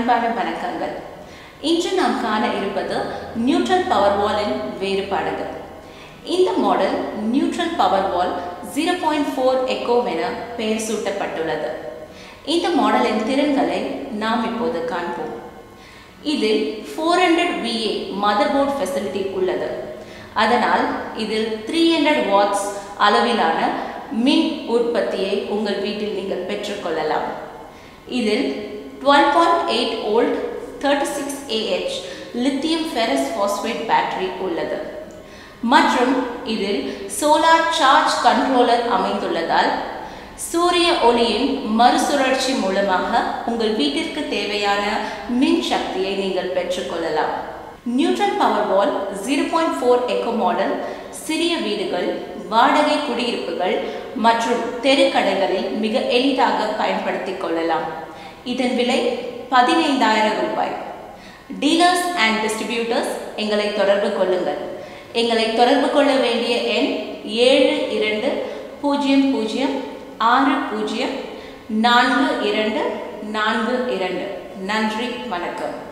அன்பான வணக்கங்கள் இன்று நாம் காண இருப்பது நியூட்ரல் பவர் வாலின் வேறுபாடுகள் இந்த model neutral power wall zero point four என பெயர் சூட்டப்பட்டுள்ளது இந்த மாடலின் திறன்களை நாம் இப்போது காண்போம் இதில் four hundred V A motherboard facility உள்ளது அதனால் இதில் த்ரீ ஹண்ட்ரட் வாட்ஸ் அளவிலான மின் உற்பத்தியை உங்கள் வீட்டில் நீங்கள் பெற்றுக்கொள்ளலாம் இதில் twelve point eight volt thirty six A H lithium ferrous phosphate battery உள்ளது மற்றும் இதில் சோலார் சார்ஜ் கண்ட்ரோலர் அமைந்துள்ளதால் சூரிய ஒளியின் மறுசுழற்சி மூலமாக உங்கள் வீட்டிற்கு தேவையான மின் சக்தியை நீங்கள் பெற்றுக்கொள்ளலாம் neutral power wall zero point four eco model சிறிய வீடுகள் வாடகை குடியிருப்புகள் மற்றும் தெருக்கடைகளில் மிக எளிதாக பயன்படுத்திக் கொள்ளலாம் இதன் விலை பதினைந்தாயிரம் ரூபாய் டீலர்ஸ் அண்ட் டிஸ்ட்ரிபியூட்டர்ஸ் எங்களை தொடர்பு கொள்ளுங்கள் எங்களை தொடர்பு கொள்ள வேண்டிய எண் ஏழு இரண்டு பூஜ்ஜியம் பூஜ்ஜியம் ஆறு பூஜ்ஜியம் நான்கு இரண்டு நான்கு இரண்டு நன்றி வணக்கம்